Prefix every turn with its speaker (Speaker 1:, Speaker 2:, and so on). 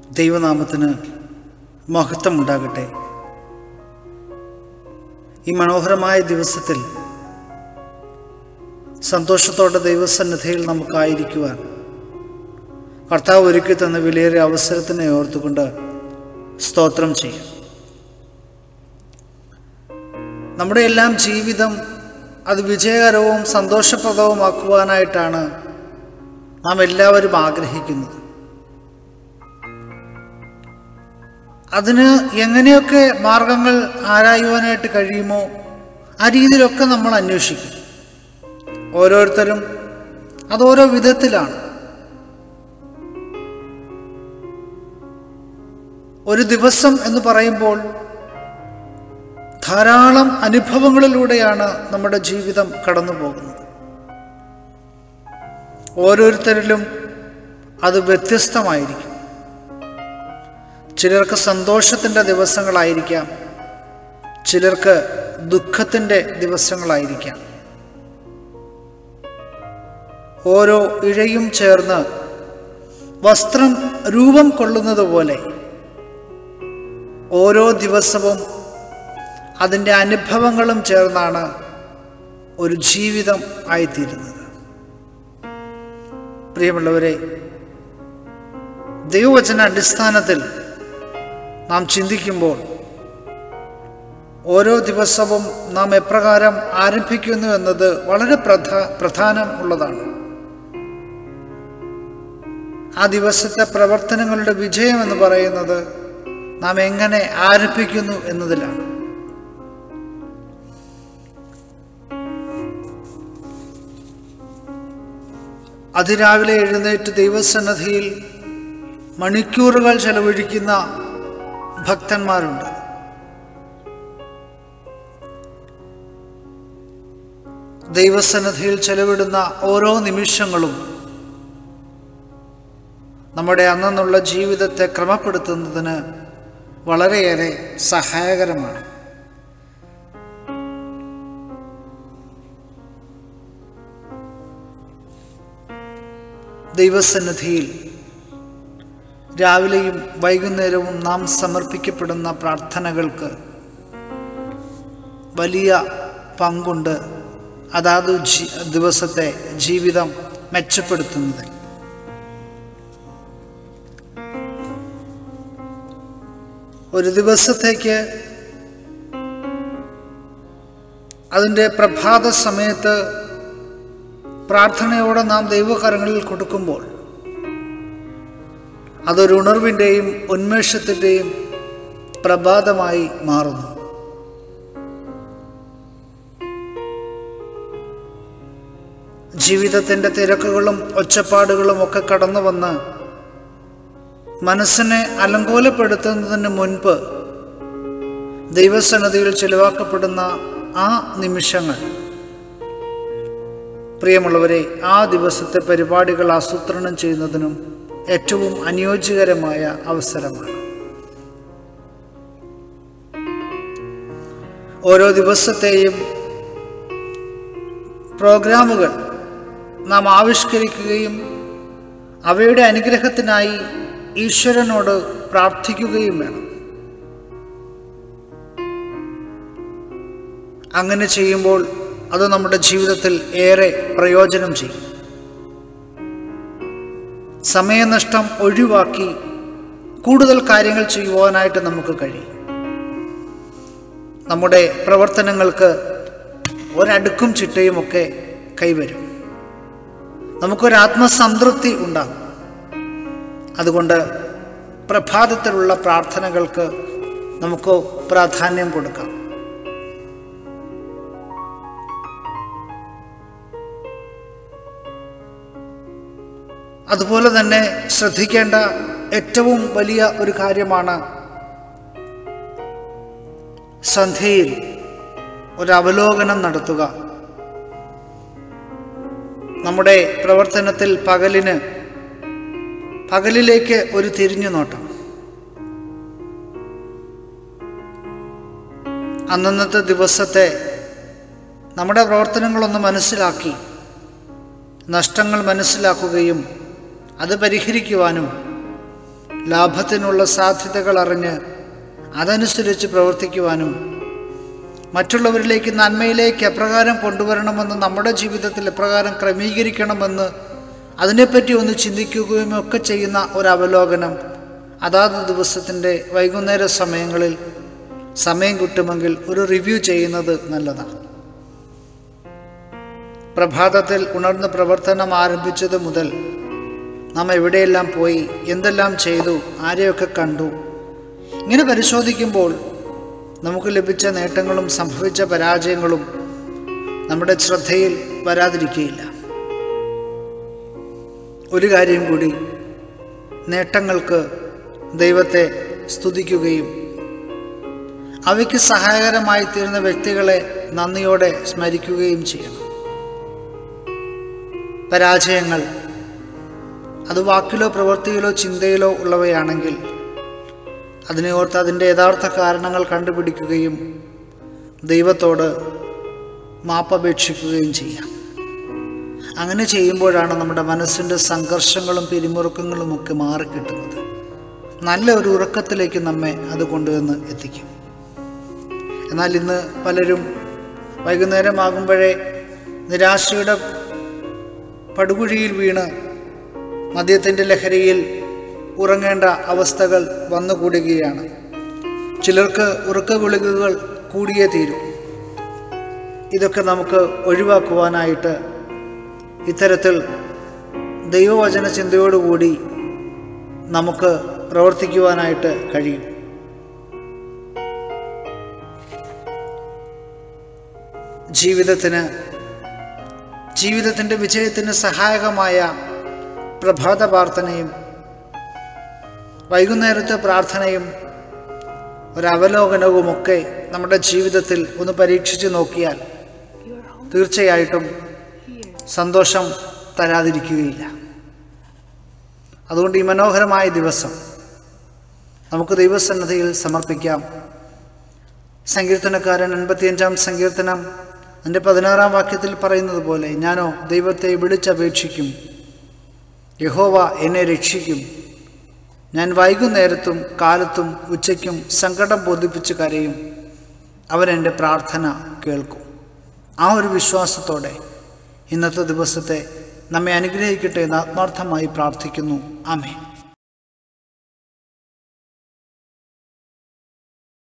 Speaker 1: ദൈവനാമത്തിന് മഹത്വമുണ്ടാകട്ടെ ഈ മനോഹരമായ ദിവസത്തിൽ സന്തോഷത്തോടെ ദൈവസന്നിധിയിൽ നമുക്കായിരിക്കുവാൻ കർത്താവ് ഒരുക്കി തന്ന വിലയേറിയ അവസരത്തിനെ ഓർത്തുകൊണ്ട് സ്തോത്രം ചെയ്യും നമ്മുടെ എല്ലാം ജീവിതം അത് വിജയകരവും സന്തോഷപ്രദവുമാക്കുവാനായിട്ടാണ് നാം എല്ലാവരും ആഗ്രഹിക്കുന്നത് അതിന് എങ്ങനെയൊക്കെ മാർഗങ്ങൾ ആരായുവാനായിട്ട് കഴിയുമോ ആ രീതിയിലൊക്കെ നമ്മൾ അന്വേഷിക്കും ഓരോരുത്തരും അത് ഓരോ വിധത്തിലാണ് ഒരു ദിവസം എന്ന് പറയുമ്പോൾ ധാരാളം അനുഭവങ്ങളിലൂടെയാണ് നമ്മുടെ ജീവിതം കടന്നു പോകുന്നത് ഓരോരുത്തരിലും അത് വ്യത്യസ്തമായിരിക്കും ചിലർക്ക് സന്തോഷത്തിൻ്റെ ദിവസങ്ങളായിരിക്കാം ചിലർക്ക് ദുഃഖത്തിൻ്റെ ദിവസങ്ങളായിരിക്കാം ഓരോ ഇഴയും ചേർന്ന് വസ്ത്രം രൂപം കൊള്ളുന്നത് പോലെ ഓരോ ദിവസവും അതിൻ്റെ അനുഭവങ്ങളും ചേർന്നാണ് ഒരു ജീവിതം ആയിത്തീരുന്നത് പ്രിയമുള്ളവരെ ദൈവവചന അടിസ്ഥാനത്തിൽ നാം ചിന്തിക്കുമ്പോൾ ഓരോ ദിവസവും നാം എപ്രകാരം ആരംഭിക്കുന്നു എന്നത് വളരെ പ്രധാ പ്രധാനം ഉള്ളതാണ് ആ ദിവസത്തെ പ്രവർത്തനങ്ങളുടെ വിജയം എന്ന് പറയുന്നത് നാം എങ്ങനെ ആരംഭിക്കുന്നു എന്നതിലാണ് അതിരാവിലെ എഴുന്നേറ്റ് ദൈവസന്നദ്ധിയിൽ മണിക്കൂറുകൾ ചെലവഴിക്കുന്ന ഭക്തന്മാരുണ്ട് ദൈവസന്നദ്ധിയിൽ ചെലവിടുന്ന ഓരോ നിമിഷങ്ങളും നമ്മുടെ അന്നുള്ള ജീവിതത്തെ ക്രമപ്പെടുത്തുന്നതിന് വളരെയേറെ സഹായകരമാണ് ദൈവസന്നിധിയിൽ രാവിലെയും വൈകുന്നേരവും നാം സമർപ്പിക്കപ്പെടുന്ന പ്രാർത്ഥനകൾക്ക് വലിയ പങ്കുണ്ട് അതാത് ജി ദിവസത്തെ ജീവിതം മെച്ചപ്പെടുത്തുന്നതിൽ ഒരു ദിവസത്തേക്ക് അതിൻ്റെ പ്രഭാത സമയത്ത് പ്രാർത്ഥനയോടെ നാം ദൈവകരങ്ങളിൽ കൊടുക്കുമ്പോൾ അതൊരു ഉണർവിൻ്റെയും ഉന്മേഷത്തിൻ്റെയും പ്രഭാതമായി മാറുന്നു ജീവിതത്തിൻ്റെ തിരക്കുകളും ഒച്ചപ്പാടുകളും ഒക്കെ കടന്നു വന്ന് മനസ്സിനെ അലങ്കോലപ്പെടുത്തുന്നതിന് മുൻപ് ദൈവസന്നതിയിൽ ചിലവാക്കപ്പെടുന്ന ആ നിമിഷങ്ങൾ പ്രിയമുള്ളവരെ ആ ദിവസത്തെ പരിപാടികൾ ആസൂത്രണം ചെയ്യുന്നതിനും ഏറ്റവും അനുയോജ്യകരമായ അവസരമാണ് ഓരോ ദിവസത്തെയും പ്രോഗ്രാമുകൾ നാം ആവിഷ്കരിക്കുകയും അവയുടെ അനുഗ്രഹത്തിനായി ഈശ്വരനോട് പ്രാർത്ഥിക്കുകയും വേണം അങ്ങനെ ചെയ്യുമ്പോൾ അത് നമ്മുടെ ജീവിതത്തിൽ ഏറെ പ്രയോജനം ചെയ്യും സമയനഷ്ടം ഒഴിവാക്കി കൂടുതൽ കാര്യങ്ങൾ ചെയ്യുവാനായിട്ട് നമുക്ക് കഴിയും നമ്മുടെ പ്രവർത്തനങ്ങൾക്ക് ഒരടുക്കും ചിട്ടയുമൊക്കെ കൈവരും നമുക്കൊരു ആത്മസംതൃപ്തി ഉണ്ടാകും അതുകൊണ്ട് പ്രഭാതത്തിലുള്ള പ്രാർത്ഥനകൾക്ക് നമുക്ക് പ്രാധാന്യം കൊടുക്കാം അതുപോലെ തന്നെ ശ്രദ്ധിക്കേണ്ട ഏറ്റവും വലിയ ഒരു കാര്യമാണ് സന്ധ്യയിൽ ഒരു അവലോകനം നടത്തുക നമ്മുടെ പ്രവർത്തനത്തിൽ പകലിന് പകലിലേക്ക് ഒരു തിരിഞ്ഞു നോട്ടം അന്നന്നത്തെ ദിവസത്തെ നമ്മുടെ പ്രവർത്തനങ്ങളൊന്ന് മനസ്സിലാക്കി നഷ്ടങ്ങൾ മനസ്സിലാക്കുകയും അത് പരിഹരിക്കുവാനും ലാഭത്തിനുള്ള സാധ്യതകൾ അറിഞ്ഞ് അതനുസരിച്ച് പ്രവർത്തിക്കുവാനും മറ്റുള്ളവരിലേക്ക് നന്മയിലേക്ക് എപ്രകാരം കൊണ്ടുവരണമെന്ന് നമ്മുടെ ജീവിതത്തിൽ എപ്രകാരം ക്രമീകരിക്കണമെന്ന് അതിനെപ്പറ്റി ഒന്ന് ചിന്തിക്കുകയും ഒക്കെ ചെയ്യുന്ന ഒരു അവലോകനം അതാത് ദിവസത്തിൻ്റെ വൈകുന്നേര സമയങ്ങളിൽ സമയം കിട്ടുമെങ്കിൽ ഒരു റിവ്യൂ ചെയ്യുന്നത് നല്ലതാണ് പ്രഭാതത്തിൽ ഉണർന്ന് പ്രവർത്തനം ആരംഭിച്ചത് മുതൽ നാം എവിടെയെല്ലാം പോയി എന്തെല്ലാം ചെയ്തു ആരെയൊക്കെ കണ്ടു ഇങ്ങനെ പരിശോധിക്കുമ്പോൾ നമുക്ക് ലഭിച്ച നേട്ടങ്ങളും സംഭവിച്ച പരാജയങ്ങളും നമ്മുടെ ശ്രദ്ധയിൽ വരാതിരിക്കുകയില്ല ഒരു കാര്യം കൂടി നേട്ടങ്ങൾക്ക് ദൈവത്തെ സ്തുതിക്കുകയും അവയ്ക്ക് സഹായകരമായി തീർന്ന വ്യക്തികളെ നന്ദിയോടെ സ്മരിക്കുകയും ചെയ്യണം പരാജയങ്ങൾ അത് വാക്കിലോ പ്രവൃത്തിയിലോ ചിന്തയിലോ ഉള്ളവയാണെങ്കിൽ അതിനെ ഓർത്ത് അതിൻ്റെ യഥാർത്ഥ കാരണങ്ങൾ കണ്ടുപിടിക്കുകയും ദൈവത്തോട് മാപ്പപേക്ഷിക്കുകയും ചെയ്യാം അങ്ങനെ ചെയ്യുമ്പോഴാണ് നമ്മുടെ മനസ്സിൻ്റെ സംഘർഷങ്ങളും പിരിമുറുക്കങ്ങളും ഒക്കെ മാറിക്കിട്ടുന്നത് നല്ല ഒരു ഉറക്കത്തിലേക്ക് നമ്മെ അത് കൊണ്ടുവന്ന് എത്തിക്കും എന്നാൽ ഇന്ന് പലരും വൈകുന്നേരമാകുമ്പോഴേ നിരാശയുടെ പടുകുഴിയിൽ വീണ് മദ്യത്തിൻ്റെ ലഹരിയിൽ ഉറങ്ങേണ്ട അവസ്ഥകൾ വന്നുകൂടുകയാണ് ചിലർക്ക് ഉറക്ക ഗുളികകൾ കൂടിയേ തീരും ഇതൊക്കെ നമുക്ക് ഒഴിവാക്കുവാനായിട്ട് ഇത്തരത്തിൽ ദൈവവചന ചിന്തയോടുകൂടി നമുക്ക് പ്രവർത്തിക്കുവാനായിട്ട് കഴിയും ജീവിതത്തിന് ജീവിതത്തിൻ്റെ വിജയത്തിന് സഹായകമായ പ്രഭാത പ്രാർത്ഥനയും വൈകുന്നേരത്തെ പ്രാർത്ഥനയും ഒരവലോകനവുമൊക്കെ നമ്മുടെ ജീവിതത്തിൽ ഒന്ന് പരീക്ഷിച്ച് നോക്കിയാൽ തീർച്ചയായിട്ടും സന്തോഷം തരാതിരിക്കുകയില്ല അതുകൊണ്ട് ഈ മനോഹരമായ ദിവസം നമുക്ക് ദൈവസന്നദ്ധയിൽ സമർപ്പിക്കാം സങ്കീർത്തനക്കാരൻ എൺപത്തിയഞ്ചാം സങ്കീർത്തനം എൻ്റെ പതിനാറാം വാക്യത്തിൽ പറയുന്നത് പോലെ ഞാനോ ദൈവത്തെ വിളിച്ചപേക്ഷിക്കും യഹോവ എന്നെ രക്ഷിക്കും ഞാൻ വൈകുന്നേരത്തും കാലത്തും ഉച്ചയ്ക്കും സങ്കടം ബോധിപ്പിച്ച് കരയും അവൻ എൻ്റെ പ്രാർത്ഥന കേൾക്കും ആ ഒരു വിശ്വാസത്തോടെ ഇന്നത്തെ ദിവസത്തെ നമ്മെ അനുഗ്രഹിക്കട്ടെ എന്ന് ആത്മാർത്ഥമായി പ്രാർത്ഥിക്കുന്നു ആമേൻ